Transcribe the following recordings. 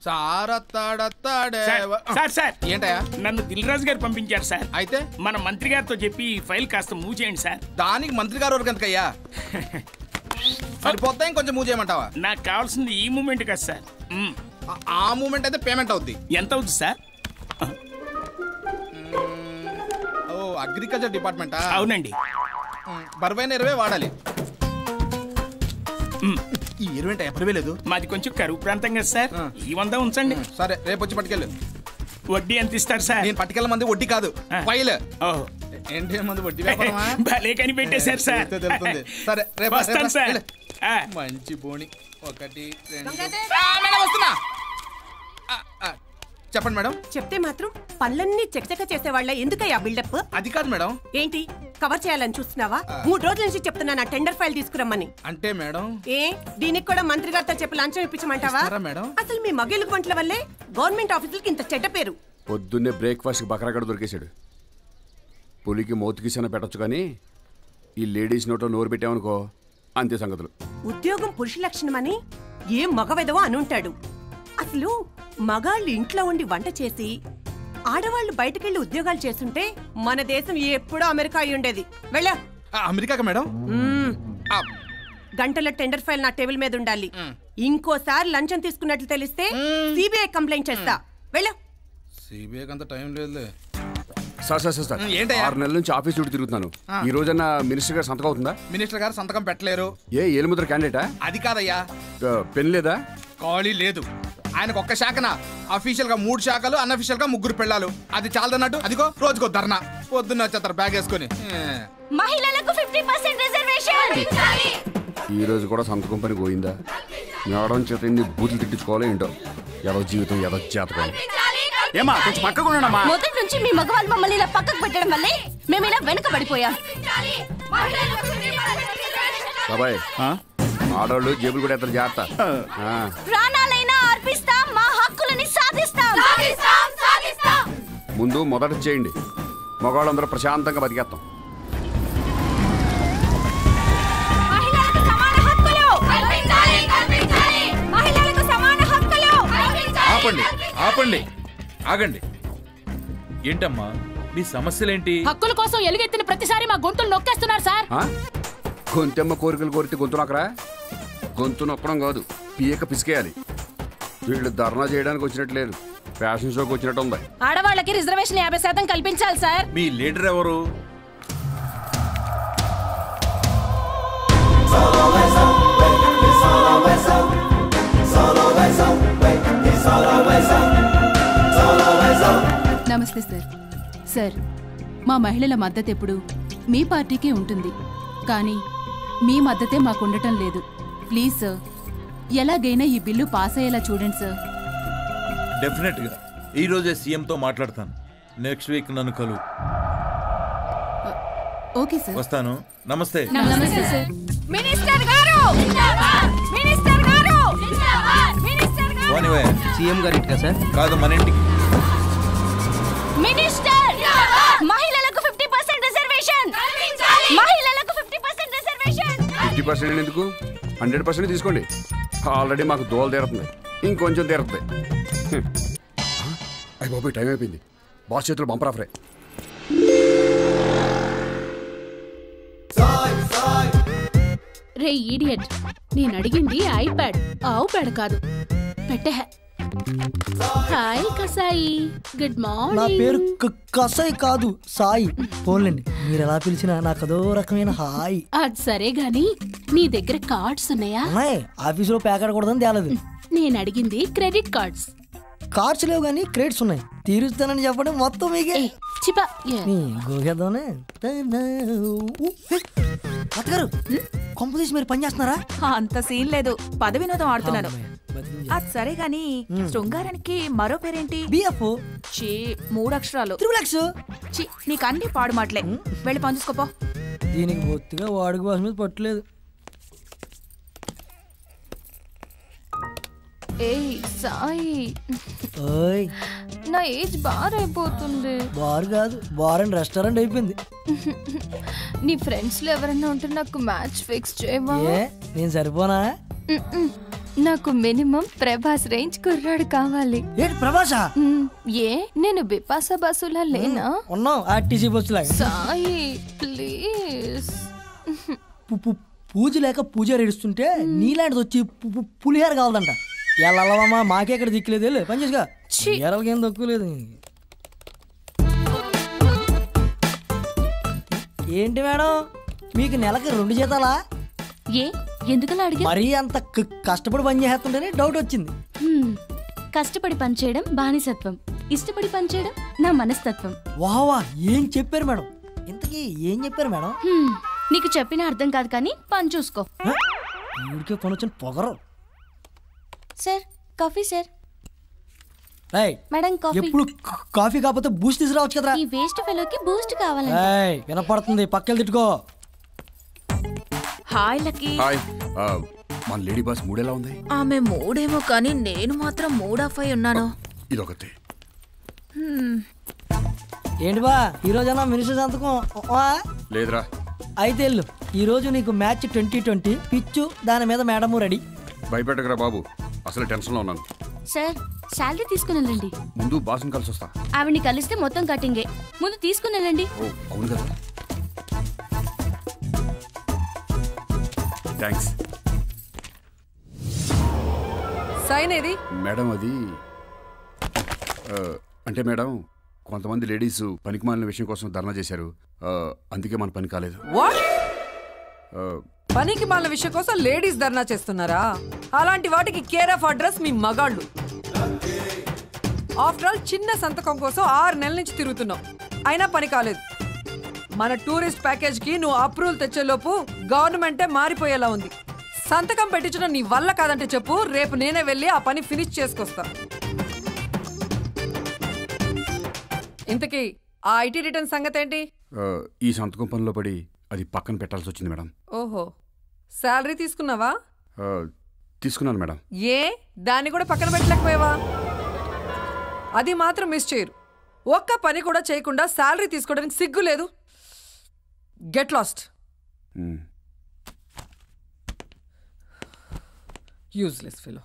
సారత్తాడత్తాడే sir, sir sir ఏంటయ్యా నన్ను దిల్ రాజు గారు పంపించారు సార్ అయితే మన మంత్రి గారితో చెప్పి ఈ ఫైల్ కాస్త మూవ్ చేయండి సార్ దానికి మంత్రి గారు వరకు ఎంతకయ్యా సరిపోతా ఇంకొంచెం మూవ్ చేయమంటావా నాకు కావాల్సింది ఈ మూమెంట్ కదా సార్ మ్, ఆ- ఆ మూమెంట్ అయితే పేమెంట్ అవుద్ది ఎంత అవుతుంది సార్ ఓ అగ్రికల్చర్ డిపార్ట్మెంటా అవునండి బరువైన ఇరవై వాడాలి మ్, ఈ ఇరవై ఎప్పుడు లేదు మాది కొంచెం కరువు ప్రాంతం కదా సార్ ఆ. ఈ వంద ఉంచండి సరే రేపు వచ్చి పట్టుకెళ్ళు వడ్డీ ఎంత ఇస్తారు సార్ నేను పట్టుకెళ్ళ మంది వడ్డీ కాదు ఆ. ఫైల్ ఓహో ఏంటి మంది వడ్డీ వ్యాపారమా భలే కనిపెట్టేశారు సార్ తెలుస్తుంది, తెలుస్తుంది. సరే రేపు వస్తాను రేపు సార్ వెళ్ళు. ఆ, మంచి పోని ఒకటి రెండు ఆ, మేడం వస్తున్నా ఆ, ఆ, చెప్పండి మేడం చెప్తే మాత్రం పళ్ళన్నీ చకచక చేసేవాళ్ళ ఎందుకయ్యా బిల్డప్ అది కాదు మేడం ఏంటి కవర్ చేయాలని చూస్తున్నావా మూడు రోజుల నుంచి చెప్తున్నా నా టెండర్ ఫైల్ తీసుకురమ్మని అంటే మేడం ఏ దీనికి కూడా మంత్రి గారితో చెప్పి లంచం ఇప్పించమంటావా ఇస్తారా మేడం? అసలు మీ మగిలుగు వంటల వల్లే గవర్నమెంట్ ఆఫీసులకి ఇంత చెడ్డ పేరు పొద్దున్నే బ్రేక్ఫాస్ట్కి బకరగడ దొరికేశాడు పులికి మౌతికిసన పెట్టొచ్చు కానీ ఈ లేడీస్ నోట్లో నోరు పెట్టామనుకో అంతే సంగతులు ఉద్యోగం పురుష లక్షణమని ఏ మగవెదవో అనుంటాడు అసలు మగాళ్ళు ఇంట్లో ఉండి వంట చేసి ఆడవాళ్ళు బయటకెళ్ళి ఉద్యోగాలు చేస్తుంటే మన దేశం ఎప్పుడో అమెరికా అయి ఉండేది వెళ్ళా ఆ, అమెరికాకా మేడం ఆ, గంటల టెండర్ ఫైల్ నా టేబుల్ మీద ఉండాలి ఇంకోసారి లంచం తీసుకున్నట్లు తెలిస్తే సిబిఐ కంప్లైంట్ చేస్తా వెళ్ళా సిబిఐకి అంత టైం లేదులే సార్ సార్ సార్ సార్ ఉం, ఏంటయ్యా? ఆరు నెలల నుంచి ఆఫీస్ చుట్టూ తిరుగుతున్నాను ఈ రోజన్నా మినిస్టర్ గారు సంతకం అవుతుందా మినిస్టర్ గారు సంతకం పెట్టలేరు ఏ ఏలుముద్ర క్యాండిడేటా అది కాదయ్యా పెన్ లేదా ఖాళీ లేదు ఆయనకు ఒక్క శాఖన అఫీషియల్ గా మూడు శాఖలు అన్అఫీషియల్ గా ముగ్గురు పెళ్ళాలు అది చాలదన్నట్టు అదిగో రోజుకో ధర్నా పొద్దున్న వచ్చేస్తారు బ్యాగ్ వేసుకొని ఏ. మహిళలకు ఫిఫ్టీ పర్సెంట్ రిజర్వేషన్ ఈ రోజు కూడా సంతకం పని పోయిందా మేడం చేత ఎన్ని బూతులు తిట్టించుకోవాలో ఏంటో ఏదో జీవితం ఏదో జాతకం ఏమా కొంచెం పక్కకు ఉండమ్మా మొదటి నుంచి మీ మగవాళ్ళు మమ్మల్ని ఇలా పక్కకు పెట్టడం వల్లే మేము ఇలా వెనుకబడిపోయాం బాబాయ్ ఆడవాళ్ళు జేబులు కూడా ఎత్తారు జాగ్రత్త ఆ, ప్రాణాలైనా అర్పిస్తాం మా హక్కులని సాధిస్తాం ముందు మొదట చేయండి మగవాళ్ళందరూ ప్రశాంతంగా బతికేస్తాం మహిళలకు సమాన హక్కులు మహిళలకు సమాన హక్కులు ఆపండి ఆపండి ఆగండి ఏంటమ్మా మీ సమస్యలేంటి హక్కుల కోసం ఎలుగెత్తిన ప్రతిసారి మా గొంతులు నొక్కేస్తున్నారు సార్ ఆ? గొంతెమ్మ కోరికలు కోరితే గొంతు నొక్కరా గొంతు నొక్కడం కాదు పీయక పిసికేయాలి వీళ్ళు ధర్నా చేయడానికి వచ్చినట్టు లేదు ఫ్యాషన్ షోకి వచ్చినట్టు ఉంది ఆడవాళ్ళకి రిజర్వేషన్ యాభై శాతం కల్పించాలి సార్ మీ లీడర్ ఎవరు నమస్తే సార్ సార్ మా మహిళల మద్దతు ఎప్పుడు మీ పార్టీకే ఉంటుంది కానీ మీ మద్దతే మాకు ఉండటం లేదు ప్లీజ్ సార్ ఎలాగైనా ఈ బిల్లు పాస్ అయ్యేలా చూడండి సార్ డెఫినెట్ గా ఈ రోజే సీఎం తో మాట్లాడతాను నెక్స్ట్ వీక్ నన్ను కలు ఓకే సార్ వస్తాను నమస్తే నమస్తే సార్ మినిస్టర్ గారు మినిస్టర్ గారు మినిస్టర్ గారు పోనివే సీఎం గారి ఇంటికా సార్ కాదు మన ఇంటికి మినిస్టర్ మహిళలకు ఫిఫ్టీ పర్సెంట్ రిజర్వేషన్ మహిళలకు fifty percent reservation fifty percent ఎందుకు హండ్రెడ్ పర్సెంట్ తీసుకోండి ఆల్రెడీ మాకు దోల తీరుతుంది ఇంకొంచెం తీరుతుంది అయ్యి బాబు టైం అయిపోయింది బాస్ చేతులు బంపర్ ఆఫరే రే ఈడియట్ నేను అడిగింది ఐప్యాడ్ ఆవు పేడ కాదు పెట్టే హాయ్ కసాయి గుడ్ నా మార్నింగ్ పేరు క- కసాయి కాదు సాయి పోన్లేండి మీరు ఎలా పిలిచినా నాకు అదో రకమైన హాయ్ అది సరే గాని నీ దగ్గర కార్డ్స్ ఉన్నాయా ఉన్నాయి ఆఫీసులో ప్యాకెట్ కూడదని తేలేదు నేను అడిగింది క్రెడిట్ కార్డ్స్ కార్డ్స్ లేవు కానీ క్రెడిట్స్ ఉన్నాయి తీరుస్తానని చెప్పడం మొత్తం మీకే ఏ చిపా ఏ, నీ గోగేద్దామనే అత్తగారు కొంప తీసి మీరు పని చేస్తున్నారా అంత సీన్ లేదు పద వినోదం ఆడుతున్నాను అమ్మాయి, బతికింది. అది సరే గాని శృంగారానికి మరో పేరేంటి బిఎఫ్ చీ మూడు అక్షరాలు త్రిబుల్ ఎక్స్ చీ నీకు అన్ని పాడు మాటలే వెళ్ళి పని చూసుకోపో దీనికి బొత్తిగా వాడుక భాష మీద పట్టలేదు ఏయ్ సాయి ఓయ్ నా ఏజ్ బార్ అయిపోతుంది బార్ కాదు బార్ అండ్ రెస్టారెంట్ అయిపోయింది నీ ఫ్రెండ్స్ లో ఎవరైనా ఉంటే నాకు మ్యాచ్ ఫిక్స్ చేయవా ఏ నేను సరిపోనా నాకు మినిమం ప్రభాస్ రేంజ్ కుర్రాడు కావాలి ఏంటి ప్రభాసా మ్, ఏ నేను బిపాస బస్సులా లేనా ఉన్నావు ఆర్టీసీ బస్సులా సాయి ప్లీజ్ పు- పు- పూజ లేక పూజారి ఏడుస్తుంటే నీలాంటిది వచ్చి పు- పు- పులిహార కావాలంట ఎల్లమ్మా మాకే ఇక్కడ దిక్కులేదు వెళ్ళు, పని చేసుగా ఎరలకేం తక్కువ లేదు ఏంటి మేడం మీకు నెలకి రెండు జీతాలా ఏ ఎందుకలా అడిగా మరీ అంత క- కష్టపడి పని చేస్తుంటేనే డౌట్ వచ్చింది కష్టపడి పనిచేయడం బానిసత్వం ఇష్టపడి పనిచేయడం నా మనస్తత్వం వావా ఏం చెప్పారు మేడం ఇంతకీ ఏం చెప్పారు మేడం హ్మ్, నీకు చెప్పిన అర్థం కాదు కానీ పని చూసుకో ఈవిడికే పని వచ్చిన పొగరు సార్ కాఫీ సార్ ఏయ్, మేడం కాఫీ ఎప్పుడు క- కాఫీ కాకపోతే బూస్ట్ తీసుకురావచ్చు కదరా ఈ వేస్ట్ ఫెలోకి బూస్ట్ కావాలంట ఏయ్, వినపడుతుంది పక్కకి తిట్టుకో హాయ్ లక్కీ హాయ్ ఆ, మన లేడీ బాస్ మూడేలా ఉంది ఆమె మూడేమో కానీ నేను మాత్రం మూడ్ ఆఫ్ అయి ఉన్నాను ఇదొకటి హ్మ్. ఏంటి బా ఈ రోజైనా మినిస్టర్ సంతకం ఆ? లేదురా అయితే వెళ్ళు ఈ రోజు నీకు మ్యాచ్ ట్వంటీ ట్వంటీ పిచ్చు దాని మీద మేడము రెడీ భయపెట్టకరా బాబు అసలు టెన్షన్లో ఉన్నాను సార్ శాలరీ తీసుకుని వెళ్ళండి ముందు బాస్ని కలిసి వస్తా ఆవిడ్ని కలిస్తే మొత్తం కటింగే ముందు తీసుకుని వెళ్ళండి ఓ అవును కదా థ్యాంక్స్ సైన్ ఏది మేడం అది ఆ, అంటే మేడం కొంతమంది లేడీస్ పనికి మాలిన విషయం కోసం ధర్నా చేశారు ఆ, అందుకే మన పని కాలేదు వాట్ ఆ, పనికి మాల విషయం కోసం లేడీస్ ధర్నా చేస్తున్నారా అలాంటి వాటికి కేర్ ఆఫ్ అడ్రస్ మీ మగాళ్ళు ఆఫ్టర్ ఆల్ చిన్న సంతకం కోసం ఆరు నెలల నుంచి తిరుగుతున్నావు అయినా పని కాలేదు మన టూరిస్ట్ ప్యాకేజ్ కి నువ్వు అప్రూవల్ తెచ్చేలోపు గవర్నమెంటే మారిపోయేలా ఉంది సంతకం పెట్టించడం నీ వల్ల కాదంటే చెప్పు రేపు నేనే వెళ్ళి ఆ పని ఫినిష్ చేసుకొస్తా ఇంతకీ ఆ ఐటీ రిటర్న్ సంగతి ఏంటి ఆ, ఈ సంతకం పనిలో పడి అది పక్కన పెట్టాల్సి వచ్చింది మేడం ఓహో శాలరీ తీసుకున్నావా ఆ, తీసుకున్నాను మేడం ఏ దాన్ని కూడా పక్కన పెట్టలేకపోయావా అది మాత్రం మిస్ చేయరు ఒక్క పని కూడా చేయకుండా శాలరీ తీసుకోవడానికి సిగ్గు లేదు గెట్ లాస్ట్ మ్. యూజ్లెస్ ఫిలో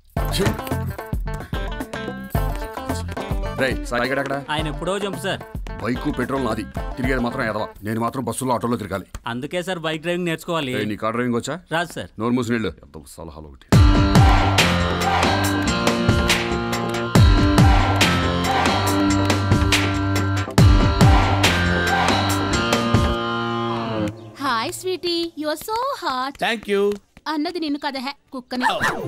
రేయ్ సాయిగడ్ అక్కడ ఆయన ఎప్పుడో జంప్ సార్ బైకు పెట్రోల్ నాది తిరిగేది మాత్రం ఎదవా నేను మాత్రం బస్సులో ఆటోలో తిరగాలి అందుకే సార్ బైక్ డ్రైవింగ్ నేర్చుకోవాలి ఏయ్, నీ కార్ డ్రైవింగ్ వచ్చా రాదు సార్ నోరు మూసి నీళ్ళు ఎంత సలహాలు ఒకటి hi sweety you are so hot thank you అన్నది నిన్ను కదా హే కుక్కని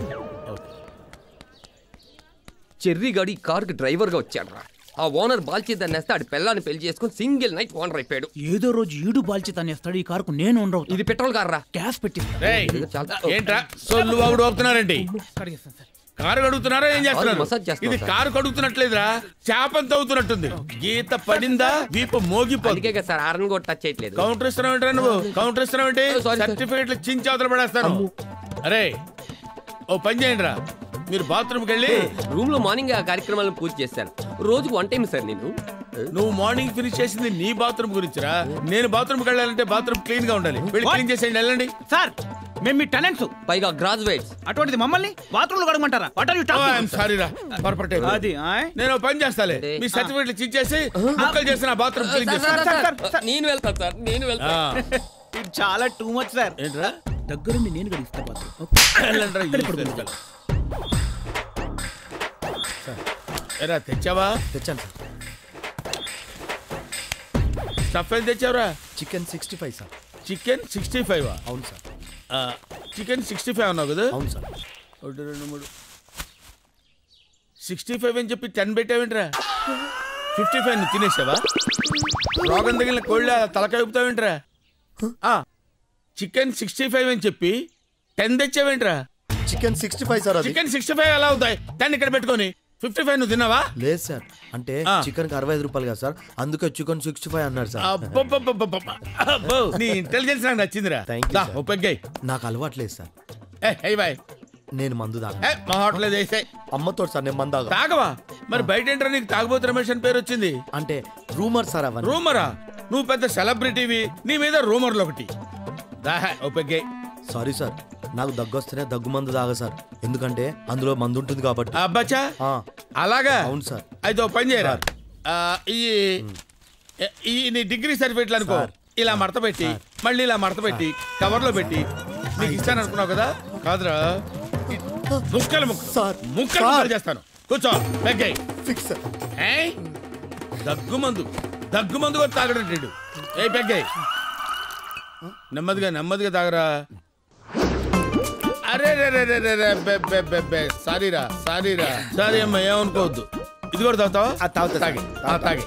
చెర్రీ గాడు ఈ కారుకి డ్రైవర్గా వచ్చాడు ఆ ఓనర్ బాల్చేద్దాన్ని నేస్తే ఆడి పిల్లాన్ని పెళ్లి చేసుకుని సింగిల్ నైట్ ఓనర్ అయిపోయాడు ఏదో రోజు ఈడు బాల్చి తనేస్తాడు ఈ కారుకు నేను ఉండవు ఇది పెట్రోల్ కార్రా గ్యాస్ పెట్టి రేయ్ ఏంట్రా సొల్లు వాగుడు అవుతున్నారండి కారు కడుగుతున్నారా ఏం కారు మసాజ్ చేస్తున్నారు చేస్తున్నాం ఇది సార్. కారు కడుగుతున్నట్లేదురా చేపంత అవుతున్నట్టుంది గీత పడిందా వీపు మోగిపోదు అందుకే కదా సార్ ఆరన్ కూడా టచ్ చేయట్లేదు కౌంటర్ ఇస్తున్నావు ఏంట్రా నువ్వు కౌంటర్ ఇస్తున్నావు ఏంటి Oh, sorry, sir. సర్టిఫికెట్లు చించి అవతల పడేస్తాను అరే ఓ పని చేయండి రా మీరు బాత్రూమ్కి వెళ్ళి రూమ్ లో మార్నింగ్ ఆ కార్యక్రమాలను పూర్తి చేశాను రోజుకు వన్ టైం సార్ నేను నువ్వు మార్నింగ్ ఫినిష్ చేసింది నీ బాత్రూమ్ గురించిరా నేను బాత్రూమ్కి వెళ్ళాలంటే బాత్రూమ్ క్లీన్ గా ఉండాలి వెళ్ళి క్లీన్ చేసేయండి వెళ్ళండి సార్ మేము మీ టెనెంట్స్ పైగా గ్రాడ్యుయేట్స్ అటువంటిది మమ్మల్ని బాత్రూమ్ లో కడగమంటారా what are you talking sorry రా పొరపాటు అయిపోయింది. అది ఆయ్. నేను ఓ పని చేస్తాలే మీ సర్టిఫికెట్లు చించేసి ముక్కలు చేసిన బాత్రూమ్ క్లీన్ చేస్తాను నేను వెళ్తాను సార్ నేను వెళ్తాను ఇది చాలా టూ మచ్ సార్ ఏంట్రా దగ్గరుండి నేను గడిస్తా వెళ్ళండ్రా, ఈ ఫెస్టివల్. ఎరా తెచ్చావా తెచ్చాను సార్ స్టఫ్ ఏం తెచ్చావురా chicken sixty five sir chicken sixty five అవును సార్ చికెన్ సిక్స్టీ ఫైవ్ అన్నావు కదా అవును సార్ ఒకటి రెండు మూడు సిక్స్టీ ఫైవ్ అని చెప్పి టెన్ పెట్టావేంట్రా ఫిఫ్టీ ఫైవ్ నువ్వు తినేసావా రోగం తగిలిన కోళ్ళ తలకాయ ఊపుతావేంట్రా చికెన్ సిక్స్టీ ఫైవ్ అని చెప్పి టెన్ తెచ్చావేంట్రా చికెన్ సిక్స్టీ ఫైవ్ సార్ అది చికెన్ సిక్స్టీ ఫైవ్ ఎలా అవుతాయి టెన్ ఇక్కడ పెట్టుకొని ఫిఫ్టీ ఫైవ్ నువ్వు తిన్నావా లేదు సార్ అంటే చికెన్ కి అరవై ఐదు రూపాయలు కదా సార్ అందుకే చికెన్ సిక్స్టీ ఫైవ్ అన్నారు సార్ అబ్బబ్బబ్బబ్బబ్బ. అబ్బో, నీ ఇంటెలిజెన్స్ నాకు నచ్చిందిరా Thank you, దా, sir. ఓ పెగ్గాయి నాకు అలవాట్లేదు సార్ ఏ హై బాయ్ నేను మందు తాగా ఏ మా హోటల్ వేసాయి అమ్మతో సార్ నేను మందు తాగా తాగవా మరి బయట ఏంట్రా నీకు తాగబోతు రమేష్ అని పేరు వచ్చింది అంటే రూమర్ సార్ అవన్నీ రూమరా నువ్వు పెద్ద సెలబ్రిటీవి నీ మీద రూమర్లు ఒకటి దా, ఓ పెగ్గాయి సారీ సార్ నాకు దగ్గు వస్తేనే దగ్గు మందు తాగా సార్ ఎందుకంటే అందులో మందు ఉంటుంది కాబట్టి అబ్బాచా ఆ, అలాగా అవును సార్ అయితే ఓ పని చేయరా ఆ, ఈ ఈ నీ డిగ్రీ సర్టిఫికెట్లు అనుకో ఇలా మడత పెట్టి మళ్ళీ ఇలా మడత పెట్టి కవర్లో పెట్టి నీకు ఇస్తాను అనుకున్నావు కదా కాదురా ముక్కలు ముక్కలు సార్ ముక్కలు ముక్కలు చేస్తాను కూర్చో బెగ్గాయి ఫిక్స్ దగ్గు మందు దగ్గు మందు కూడా తాగడం ఏ పెగ్గాయి నెమ్మదిగా నెమ్మదిగా తాగరా అరే రే రే రే రే రే బె బె బె బె సారీరా సారీరా సారీ అమ్మా ఏమనుకోవద్దు ఇది కూడా తాగుతావా తాగుతా తాగి ఆ, తాగి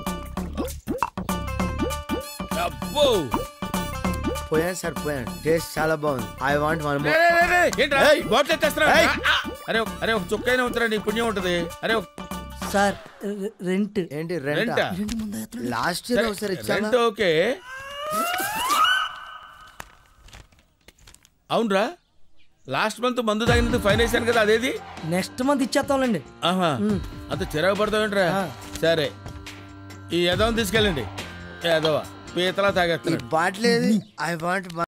అబ్బో పోయాను సార్ పోయాను టేస్ట్ చాలా బాగుంది ఐ వాంట్ వన్ రే, రే, రే, రే, ఏంట్రా బాటిల్ ఎత్తేస్తున్నావా? ఆ, ఆ. అరే ఒక- అరే ఒక చుక్కైనా ఉంటురా నీ పుణ్యం ఉంటది అరే ఒక- సార్ రెంట్ ఏంటి రెంటా? లాస్ట్ ఇయర్ ఒకసారి రెంట్ ఇచ్చాను ఓకే అవునరా లాస్ట్ మంత్ మందు తాగినందుకు ఫైన్ వేసాను కదా అదేది నెక్స్ట్ మంత్ ఇచ్చేస్తాంలేండి ఆహా అంత చిరాకు పడతావేంట్రా సరే ఈ యదవం తీసుకెళ్ళండి యదవ పీతలా తాగేస్తున్నాడు బాట్లేదు ఐ వాంట్